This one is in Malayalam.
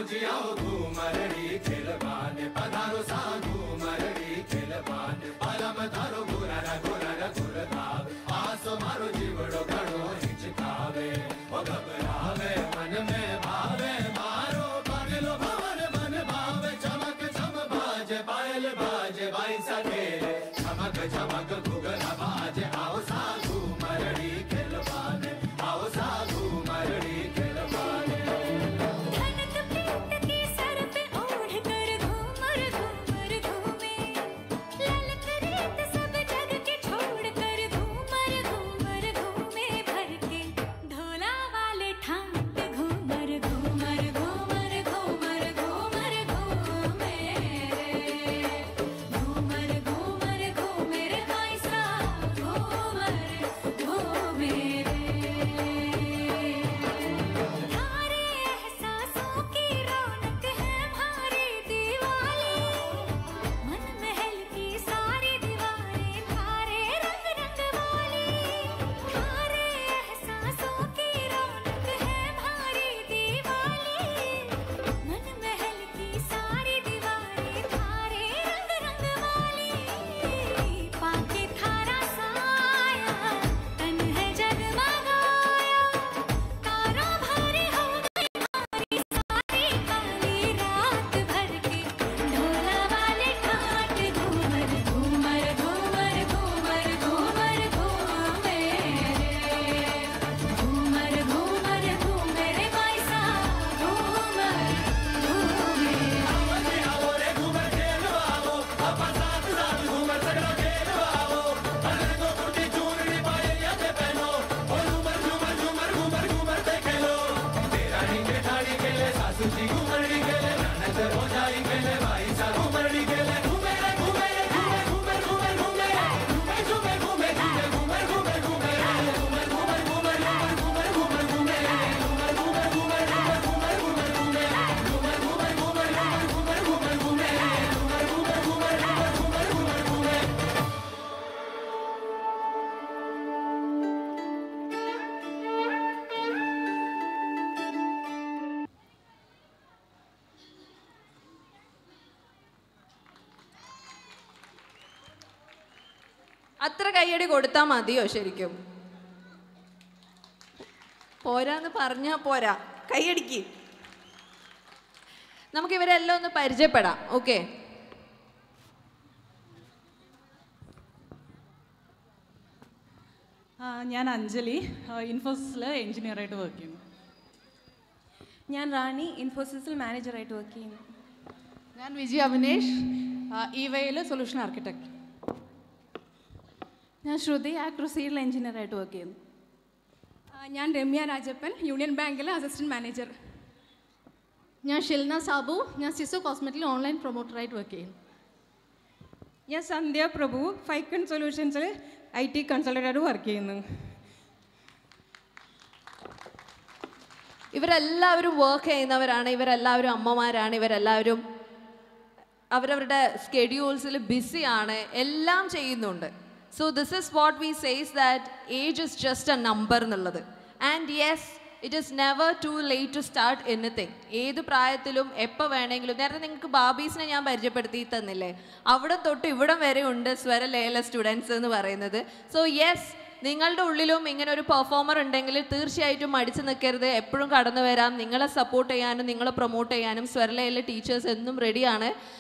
जियाओ घूमरड़ी खिलवाने पधारो साधु मरड़ी खिलवाने पलम धारो गुरर गुरर गुरधाव आसो मारो जीवड़ो घड़ो हिचकावे ओ घबरावे मन में भावे मारो पगलो भवन मन भावे चमक चम बाजे पायल बाजे बाई सकेले चमक चमक घुगन बाजे आओ साधु मरड़ी खिलवाने आओ साधु मरड़ी खिलवाने धनक पीत के सर पे ओढ़ कर घूमर घूमर घूमे ललक रीत सब जग के छोड़ कर घूमर घूमर घूमे भर के ढोला वाले ठाट घूमर घूमर घूमर घूमर घूमर घूमे घूमर घूमर घूमे रे भाई साहब घूमर घूमे थारे एहसासों की रौनक है भारी दीवाली मन महल की सारी दीवारें थारे रंग रंग वाली थारे एहसासों की रौनक है भारी दीवाली मन महल की सारी दीवारें थारे रंग रंग वाली पाके थारा साया तन है जगमगाया तारा भारी हो गई हमारी सारी काली रात भर के ढोला वाले ठाट घूमर घूमर घूमर घूमर घूमर घूमे घूमर घूमर घूमे रे भाई साहब घूमर घूमे അത്ര കയ്യടി കൊടുത്താൽ മതിയോ ശരിക്കും പോരാന്ന് പറഞ്ഞാ പോരാ കൈയടിക്ക് നമുക്ക് ഇവരെല്ലാം ഒന്ന് പരിചയപ്പെടാം ഓക്കെ ആ, ഞാൻ അഞ്ജലി ഇൻഫോസിസിൽ എഞ്ചിനീയറായിട്ട് വർക്ക് ചെയ്യുന്നു ഞാൻ റാണി ഇൻഫോസിസിൽ മാനേജറായിട്ട് വർക്ക് ചെയ്യുന്നു ഞാൻ വിജയ് അവിനേഷ് ഇ വൈയിൽ സൊല്യൂഷൻ ആർക്കിടെക്ട് ഞാൻ ശ്രുതി ആക്രോസീഡിൽ എഞ്ചിനീയറായിട്ട് വർക്ക് ചെയ്യുന്നു ഞാൻ രമ്യ രാജപ്പൻ യൂണിയൻ ബാങ്കിലെ അസിസ്റ്റന്റ് മാനേജർ ഞാൻ ഷിൽന സാബു ഞാൻ സിസോ കോസ്മെറ്റിൽ ഓൺലൈൻ പ്രൊമോട്ടറായിട്ട് വർക്ക് ചെയ്യുന്നു ഞാൻ സന്ധ്യ പ്രഭു ഫൈക്കൺ സൊല്യൂഷൻസിൽ ഐ ടി കൺസൾട്ടൻ്റായിട്ട് വർക്ക് ചെയ്യുന്നു ഇവരെല്ലാവരും വർക്ക് ചെയ്യുന്നവരാണ് ഇവരെല്ലാവരും അമ്മമാരാണ് ഇവരെല്ലാവരും അവരവരുടെ സ്കെഡ്യൂൾസിൽ ബിസിയാണ് എല്ലാം ചെയ്യുന്നുണ്ട് so this is what we says that age is just a number എന്നുള്ളത് and yes it is never too late to start anything ഏത് പ്രായത്തിലും എപ്പോൾ വേണമെങ്കിലും നേരത്തെ നിങ്ങൾക്ക് ബാബീസിനെ ഞാൻ പരിചയപ്പെടുത്തി തന്നില്ലേ അവിടെ തൊട്ട് ഇവിടം വരെ ഉണ്ട് സ്വരലേല സ്റ്റുഡൻസ് എന്ന് പറയുന്നത് സോ യെസ് നിങ്ങളുടെ ഉള്ളിലും ഇങ്ങനെ ഒരു പെർഫോമർ ഉണ്ടെങ്കിൽ തീർച്ചയായിട്ടും മടിച്ചു നിൽക്കരുത് എപ്പോഴും കടന്നു വരാം നിങ്ങളെ സപ്പോർട്ട് ചെയ്യാനും നിങ്ങളെ പ്രൊമോട്ട് ചെയ്യാനും സ്വരലയിലെ ടീച്ചേഴ്സ് എന്നും റെഡിയാണ്